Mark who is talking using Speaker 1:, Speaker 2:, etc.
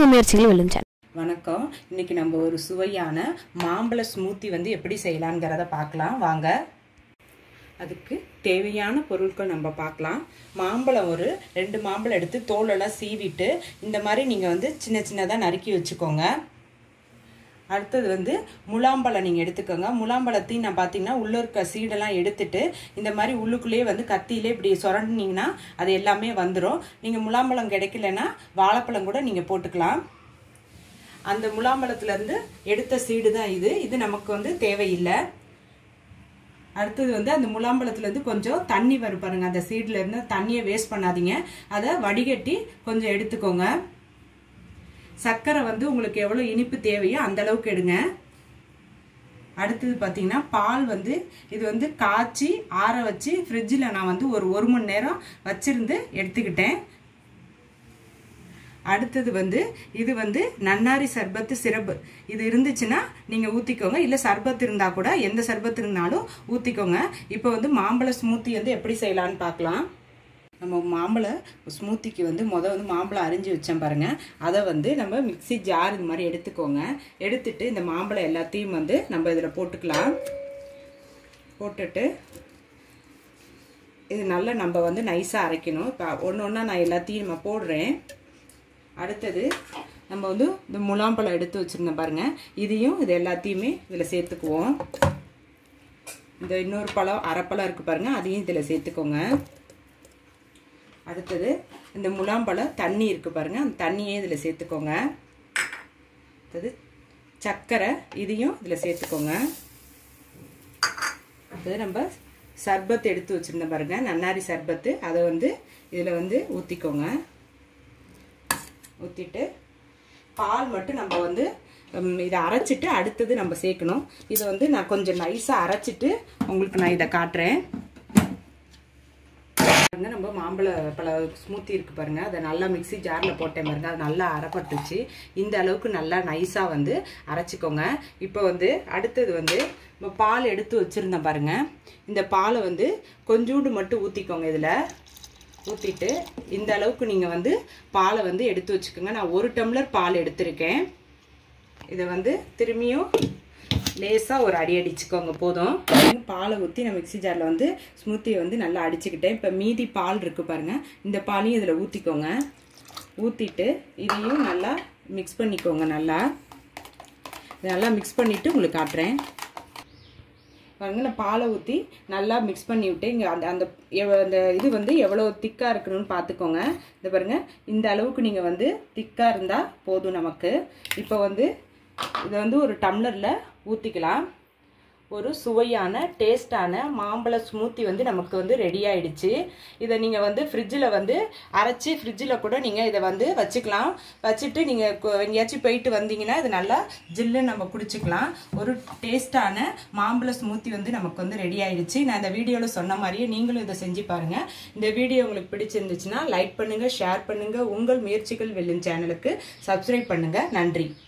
Speaker 1: உங்கள் முயற்சிகள் வெல்லும் சேனல்
Speaker 2: வணக்கம் இன்னைக்கு நம்ம ஒரு சுவையான மாம்பழ ஸ்மூத்தி வந்து எப்படி செய்யலாங்கிறத பார்க்கலாம் வாங்க அதுக்கு தேவையான பொருட்கள் நம்ம பார்க்கலாம் மாம்பழம் ஒரு ரெண்டு மாம்பழம் எடுத்து தோலெல்லாம் சீவிட்டு இந்த மாதிரி நீங்கள் வந்து சின்ன சின்னதாக நறுக்கி வச்சுக்கோங்க அடுத்தது வந்து முலாம்பழம் நீங்கள் எடுத்துக்கோங்க முலாம்பழத்தையும் நான் பார்த்தீங்கன்னா உள்ளே இருக்க சீடெல்லாம் எடுத்துட்டு இந்த மாதிரி உள்ளுக்குள்ளேயே வந்து கத்தியிலே இப்படி சுரண்டினீங்கன்னா அது எல்லாமே வந்துடும் நீங்கள் முலாம்பழம் கிடைக்கலன்னா வாழைப்பழம் கூட நீங்கள் போட்டுக்கலாம் அந்த முலாம்பழத்துலேருந்து எடுத்த சீடு தான் இது இது நமக்கு வந்து தேவையில்லை அடுத்தது வந்து அந்த முலாம்பழத்துலேருந்து கொஞ்சம் தண்ணி வரும் பாருங்க அந்த சீட்ல இருந்து தண்ணியை வேஸ்ட் பண்ணாதீங்க அதை வடிகட்டி கொஞ்சம் எடுத்துக்கோங்க சர்க்கரை வந்து உங்களுக்கு எவ்வளோ இனிப்பு தேவையோ அந்த அளவுக்கு எடுங்க அடுத்தது பார்த்தீங்கன்னா பால் வந்து இது வந்து காய்ச்சி ஆற வச்சு ஃப்ரிட்ஜில் நான் வந்து ஒரு ஒரு மணி நேரம் வச்சிருந்து எடுத்துக்கிட்டேன் அடுத்தது வந்து இது வந்து நன்னாரி சர்பத்து சிரப்பு இது இருந்துச்சுன்னா நீங்கள் ஊற்றிக்கோங்க இல்லை சர்பத்து இருந்தால் கூட எந்த சர்பத்து இருந்தாலும் ஊற்றிக்கோங்க இப்போ வந்து மாம்பழ ஸ்மூத்தி வந்து எப்படி செய்யலான்னு பார்க்கலாம் நம்ம மாம்பழ ஸ்மூத்திக்கு வந்து மொதல் வந்து மாம்பழம் அரிஞ்சு வச்சேன் பாருங்கள் அதை வந்து நம்ம மிக்சி ஜார் இது மாதிரி எடுத்துக்கோங்க எடுத்துட்டு இந்த மாம்பழம் எல்லாத்தையும் வந்து நம்ம இதில் போட்டுக்கலாம் போட்டுட்டு இது நல்லா நம்ம வந்து நைஸாக அரைக்கணும் இப்போ ஒன்று ஒன்றா நான் எல்லாத்தையும் நம்ம போடுறேன் அடுத்தது நம்ம வந்து இந்த முலாம்பழம் எடுத்து வச்சுருந்தோம் பாருங்கள் இதையும் இது எல்லாத்தையுமே இதில் சேர்த்துக்குவோம் இந்த இன்னொரு பழம் அரைப்பழம் இருக்குது பாருங்கள் அதையும் இதில் சேர்த்துக்கோங்க அடுத்தது இந்த முலாம்பழம் தண்ணி இருக்குது பாருங்கள் அந்த தண்ணியே இதில் சேர்த்துக்கோங்க அடுத்தது சர்க்கரை இதையும் இதில் சேர்த்துக்கோங்க அடுத்தது நம்ம சர்பத் எடுத்து வச்சுருந்தோம் பாருங்கள் நன்னாரி சர்பத்து அதை வந்து இதில் வந்து ஊற்றிக்கோங்க ஊற்றிட்டு பால் மட்டும் நம்ம வந்து இதை அரைச்சிட்டு அடுத்தது நம்ம சேர்க்கணும் இதை வந்து நான் கொஞ்சம் நைஸாக அரைச்சிட்டு உங்களுக்கு நான் இதை காட்டுறேன் பாருங்க நம்ம மாம்பழ பழ ஸ்மூத்தி இருக்கு பாருங்க அதை நல்லா மிக்சி ஜாரில் போட்டேன் பாருங்க அது நல்லா அரைப்பட்டுச்சு இந்த அளவுக்கு நல்லா நைஸாக வந்து அரைச்சிக்கோங்க இப்போ வந்து அடுத்தது வந்து இப்போ பால் எடுத்து வச்சுருந்தேன் பாருங்க இந்த பாலை வந்து கொஞ்சோண்டு மட்டும் ஊற்றிக்கோங்க இதில் ஊற்றிட்டு இந்த அளவுக்கு நீங்கள் வந்து பாலை வந்து எடுத்து வச்சுக்கோங்க நான் ஒரு டம்ளர் பால் எடுத்திருக்கேன் இதை வந்து திரும்பியும் லேசாக ஒரு அடி அடிச்சுக்கோங்க போதும் பாலை ஊற்றி நான் மிக்சி ஜாரில் வந்து ஸ்மூத்தியை வந்து நல்லா அடிச்சுக்கிட்டேன் இப்போ மீதி பால் இருக்குது பாருங்கள் இந்த பாலையும் இதில் ஊற்றிக்கோங்க ஊற்றிட்டு இதையும் நல்லா மிக்ஸ் பண்ணிக்கோங்க நல்லா நல்லா மிக்ஸ் பண்ணிவிட்டு உங்களுக்கு காட்டுறேன் பாருங்க நான் பாலை ஊற்றி நல்லா மிக்ஸ் பண்ணி விட்டு இங்கே அந்த அந்த அந்த இது வந்து எவ்வளோ திக்காக இருக்கணும்னு பார்த்துக்கோங்க இந்த பாருங்கள் இந்த அளவுக்கு நீங்கள் வந்து திக்காக இருந்தால் போதும் நமக்கு இப்போ வந்து இதை வந்து ஒரு டம்ளரில் ஊற்றிக்கலாம் ஒரு சுவையான டேஸ்டான மாம்பழ ஸ்மூத்தி வந்து நமக்கு வந்து ரெடி ஆயிடுச்சு இதை நீங்கள் வந்து ஃப்ரிட்ஜில் வந்து அரைச்சி ஃப்ரிட்ஜில் கூட நீங்கள் இதை வந்து வச்சுக்கலாம் வச்சுட்டு நீங்கள் எங்கேயாச்சும் போயிட்டு வந்தீங்கன்னா இது நல்லா ஜில்லுன்னு நம்ம குடிச்சிக்கலாம் ஒரு டேஸ்டான மாம்பழ ஸ்மூத்தி வந்து நமக்கு வந்து ரெடி ஆயிடுச்சு நான் இந்த வீடியோவில் சொன்ன மாதிரியே நீங்களும் இதை செஞ்சு பாருங்கள் இந்த வீடியோ உங்களுக்கு பிடிச்சிருந்துச்சுன்னா லைக் பண்ணுங்கள் ஷேர் பண்ணுங்கள் உங்கள் முயற்சிகள் வெல்லும் சேனலுக்கு சப்ஸ்கிரைப் பண்ணுங்கள் நன்றி